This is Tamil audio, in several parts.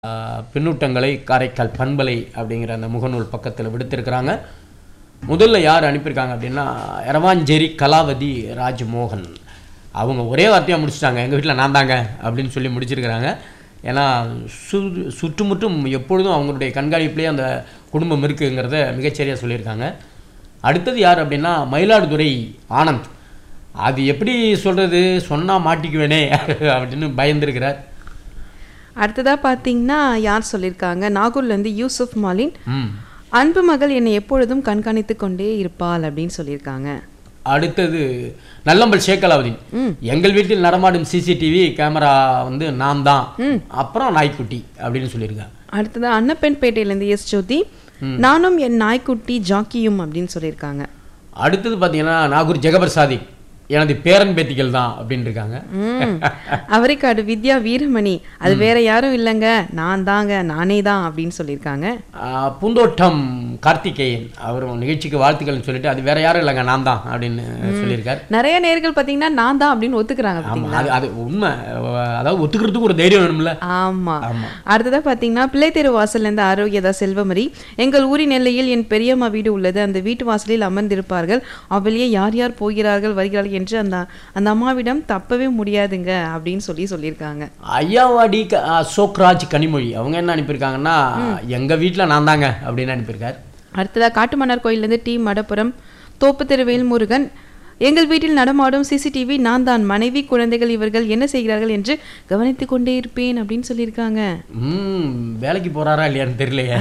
ஆஹ், பின்னூட்டங்களை காரைக்கால் பண்பலை அப்படிங்கிற அந்த முகநூல் பக்கத்தில் விடுத்திருக்கிறாங்க முதல்ல யார் அனுப்பியிருக்காங்க அப்படின்னா எரவாஞ்சேரி கலாவதி ராஜ்மோகன் அவங்க ஒரே வார்த்தையாக முடிச்சிட்டாங்க எங்கள் வீட்டில் நான் தாங்க அப்படின்னு சொல்லி முடிச்சிருக்கிறாங்க ஏன்னா சு சுற்றுமுற்றும் எப்பொழுதும் அவங்களுடைய கண்காணிப்பிலே அந்த குடும்பம் இருக்குங்கிறத மிகச்சரியாக சொல்லியிருக்காங்க அடுத்தது யார் அப்படின்னா மயிலாடுதுறை ஆனந்த் அது எப்படி சொல்கிறது சொன்னால் மாட்டிக்குவேனே அப்படின்னு பயந்துருக்கிறார் அடுத்ததா பார்த்தீங்கன்னா யார் சொல்லியிருக்காங்க நாகூர்லேருந்து யூசுப் மாலின் ம் அன்பு மகள் என்னை எப்பொழுதும் கண்காணித்து கொண்டே இருப்பாள் அப்படின்னு சொல்லியிருக்காங்க அடுத்தது நல்லம்பல் ஷேகலாவதி எங்கள் வீட்டில் நடமாடும் சிசிடிவி கேமரா வந்து நான் தான் அப்புறம் நாய்க்குட்டி அப்படின்னு சொல்லியிருக்காங்க அடுத்தது அன்னப்பெண்பேட்டையிலேருந்து எஸ் ஜோதி நானும் என் நாய்க்குட்டி ஜாக்கியும் அப்படின்னு சொல்லியிருக்காங்க அடுத்தது பார்த்தீங்கன்னா நாகூர் ஜெகபர் சாதிக் எனது பேரன் பேத்திகள் தான் அப்படின்னு இருக்காங்க ம் அவரைக்காடு வித்யா வீரமணி அது வேற யாரும் இல்லைங்க நான் தாங்க நானே தான் அப்படின்னு சொல்லியிருக்காங்க ஆஹ், பூந்தோட்டம் கார்த்திகேயன் அவரும் நிகழ்ச்சிக்கு வாழ்த்துக்கள்னு சொல்லிட்டு அது வேற யாரும் இல்லைங்க நான் தான் அப்படின்னு சொல்லியிருக்கார் நிறைய நேர்கள் பார்த்தீங்கன்னா நான் தான் அப்படின்னு ஒத்துக்கிறாங்க ஆமா பார்த்தீங்களா அது அது உண்மை அஹ், அதாவது ஒத்துக்கிறதுக்கு ஒரு தைரியம் வேணும்ல ஆமா ஆமா. அடுத்ததா பார்த்தீங்கன்னா பிள்ளைத்தெரு வாசல்லேருந்து ஆரோக்கியதா செல்வமரி எங்கள் ஊரின் எல்லையில் என் பெரியம்மா வீடு உள்ளது அந்த வீட்டு வாசலில் அமர்ந்திருப்பார்கள் அவ்வளியே யார் யார் போகிறார்கள் வருகிறார்கள் என்று அந்த அந்த அம்மாவிடம் தப்பவே முடியாதுங்க அப்படின்னு சொல்லி சொல்லியிருக்காங்க ஐயாவாடி க- அசோக்ராஜ் கனிமொழி அவங்க என்ன அனுப்பியிருக்காங்கன்னா எங்க வீட்டில் நான் தாங்க அப்படின்னு அனுப்பியிருக்கார் அடுத்ததா காட்டுமன்னார் கோயிலேருந்து டி மடப்புரம் தோப்பு தெரு வேல்முருகன் எங்கள் வீட்டில் நடமாடும் சிசிடிவி நான் தான் மனைவி குழந்தைகள் இவர்கள் என்ன செய்கிறார்கள் என்று கவனித்துக் கொண்டே இருப்பேன் அப்படின்னு சொல்லியிருக்காங்க ம் வேலைக்கு போறாரா இல்லையான்னு தெரியலையே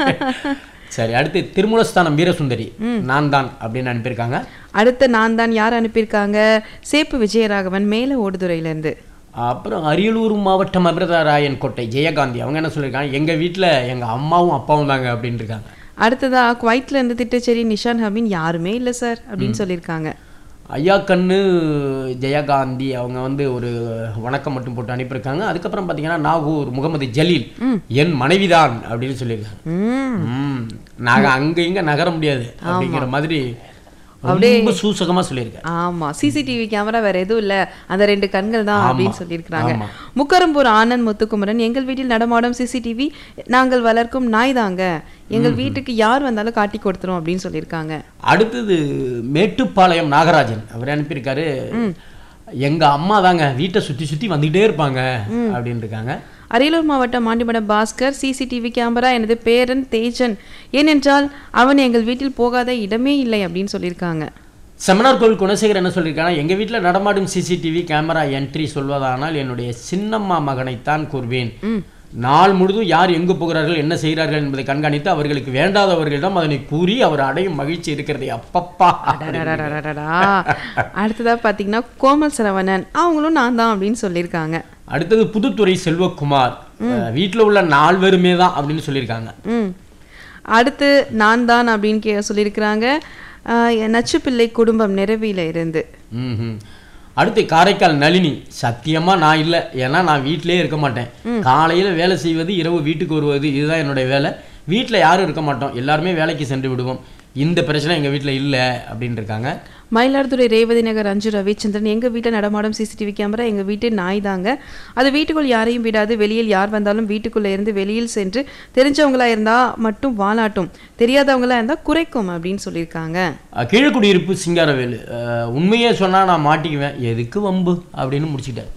சரி அடுத்து திருமூலஸ்தானம் வீரசுந்தரி நான் தான் அப்படின்னு அனுப்பியிருக்காங்க அடுத்து நான் தான் யார் அனுப்பியிருக்காங்க சேப்பு விஜயராகவன் மேல ஓடுதுறையிலேருந்து அப்புறம் அரியலூர் மாவட்டம் அமிர்தராயன் கோட்டை ஜெயகாந்தி அவங்க என்ன சொல்லியிருக்காங்க எங்க வீட்டில் எங்க அம்மாவும் அப்பாவும் தாங்க அப்படின்னு இருக்காங்க அடுத்ததா குவைட்ல இருந்து திட்டச்சேரி நிஷான் ஹமீன் யாருமே இல்லை சார் அப்படின்னு சொல்லியிருக்காங்க ஐயா கண்ணு ஜெயகாந்தி அவங்க வந்து ஒரு வணக்கம் மட்டும் போட்டு அனுப்பியிருக்காங்க அதுக்கப்புறம் பார்த்தீங்கன்னா நாகூர் முகமது ஜலீல் என் மனைவிதான் அப்படின்னு சொல்லியிருக்காங்க ம் ம் நாங்கள் அங்கே இங்கே நகர முடியாது அப்படிங்கிற மாதிரி ரொம்ப சூசகமாக சொல்லியிருக்காரு ஆமா சிசிடிவி கேமரா வேற எதுவும் இல்ல அந்த ரெண்டு கண்கள் தான் அப்படின்னு சொல்லியிருக்கிறாங்க ஆமா. முக்கரம்பூர் ஆனந்த் முத்துக்குமரன் எங்கள் வீட்டில் நடமாடும் சிசிடிவி நாங்கள் வளர்க்கும் நாய் தாங்க எங்கள் வீட்டுக்கு யார் வந்தாலும் காட்டி கொடுத்துரும் அப்படின்னு சொல்லியிருக்காங்க அடுத்தது மேட்டுப்பாளையம் நாகராஜன் அவர் அனுப்பியிருக்காரு எங்க அம்மா தாங்க வீட்டை சுற்றி சுற்றி வந்துக்கிட்டே இருப்பாங்க அப்படின்னு இருக்காங்க அரியலூர் மாவட்டம் மாண்டிமடம் பாஸ்கர் சிசிடிவி கேமரா எனது பேரன் தேஜன் ஏனென்றால் அவன் எங்கள் வீட்டில் போகாத இடமே இல்லை அப்படின்னு சொல்லியிருக்காங்க செமனார் கோவில் குணசேகர் என்ன சொல்லியிருக்காங்கன்னா எங்க வீட்டில் நடமாடும் சிசிடிவி கேமரா என்ட்ரி சொல்வதானால் என்னுடைய சின்னம்மா மகனைத்தான் கூறுவேன் நாள் முழுதும் யார் எங்கு போகிறார்கள் என்ன செய்கிறார்கள் என்பதை கண்காணித்து அவர்களுக்கு வேண்டாதவர்களிடம் அதனை கூறி அவர் அடையும் மகிழ்ச்சி இருக்கிறதை அப்பப்பா அடடடடடடா. அடுத்ததா பாத்தீங்கன்னா கோமல் சரவணன் அவங்களும் நான் தான் அப்படின்னு சொல்லியிருக்காங்க அடுத்தது புதுத்துறை செல்வகுமார் வீட்டில் உள்ள நால்வருமே தான் அப்படின்னு சொல்லியிருக்காங்க ம் அடுத்து நான் தான் அப்படின்னு கே சொல்லியிருக்கிறாங்க ஆஹ் நச்சுப்பிள்ளை குடும்பம் நிறவியில இருந்து ம்ஹும். அடுத்து காரைக்கால் நளினி சத்தியமா நான் இல்லை ஏன்னா நான் வீட்டிலே இருக்க மாட்டேன் காலையில வேலை செய்வது இரவு வீட்டுக்கு வருவது இதுதான் என்னுடைய வேலை வீட்டில் யாரும் இருக்க மாட்டோம் எல்லாருமே வேலைக்கு சென்று விடுவோம் இந்த பிரச்சனை எங்க வீட்டில் இல்லை அப்படின்னு இருக்காங்க மயிலாடுதுறை ரேவதி நகர் அஞ்சு ரவிச்சந்திரன் எங்க வீட்டில் நடமாடும் சிசிடிவி கேமரா எங்க வீட்டு நாய் தாங்க அது வீட்டுக்குள் யாரையும் விடாது வெளியில் யார் வந்தாலும் வீட்டுக்குள்ள இருந்து வெளியில் சென்று தெரிஞ்சவங்களா இருந்தா மட்டும் வாலாட்டும் தெரியாதவங்களா இருந்தா குறைக்கும் அப்படின்னு சொல்லியிருக்காங்க அஹ், கீழக்குடியிருப்பு சிங்காரவேலு அஹ், உண்மையே சொன்னா நான் மாட்டிக்குவேன் எதுக்கு வம்பு அப்படின்னு முடிச்சிட்டேன்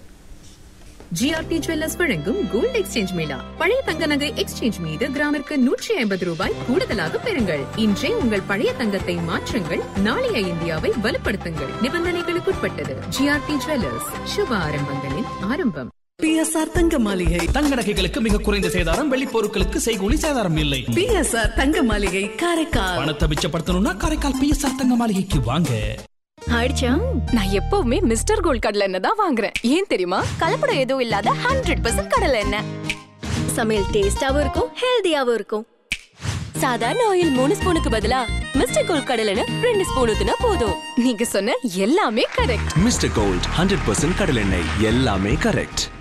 ஜிஆர்டி ஜுவல்லர்ஸ் வழங்கும் கோல்ட் எக்ஸ்சேஞ்ச் மேளா பழைய தங்க நகை எக்ஸ்சேஞ்ச் மீது கிராமிற்கு நூற்றி ஐம்பது ரூபாய் கூடுதலாக பெறுங்கள் இன்றே உங்கள் பழைய தங்கத்தை மாற்றுங்கள் நாளைய இந்தியாவை வலுப்படுத்துங்கள் நிபந்தனைகளுக்குட்பட்டது ஜிஆர்டி ஜுவல்லர்ஸ் சுப ஆரம்பங்களின் ஆரம்பம் பிஎஸ்ஆர் தங்க மாளிகை தங்க நகைகளுக்கு மிக குறைந்த சேதாரம் வெள்ளி பொருட்களுக்கு செய்கூலி சேதாரம் இல்லை பிஎஸ்ஆர் தங்க மாளிகை காரைக்கால் பணத்தை மிச்சப்படுத்தணும்னா காரைக்கால் பிஎஸ்ஆர் தங்க மாளிகைக்கு வாங்க ஆயிடுச்சா நான் எப்பவுமே மிஸ்டர் கோல்ட் கடலை எண்ணெய் தான் வாங்குறேன் ஏன் தெரியுமா கலப்படம் எதுவும் இல்லாத ஹண்ட்ரட் பர்சன்ட் கடலை எண்ணெய் சமையல் டேஸ்டாவும் இருக்கும் ஹெல்தியாவும் இருக்கும் சாதாரண ஆயில் மூணு ஸ்பூனுக்கு பதிலா மிஸ்டர் கோல்ட் கடலை எண்ணெய் ரெண்டு ஸ்பூன் ஊத்துனா போதும் நீங்க சொன்ன எல்லாமே correct mister gold hundred percent கடலெண்ணெய் எல்லாமே கரெக்ட்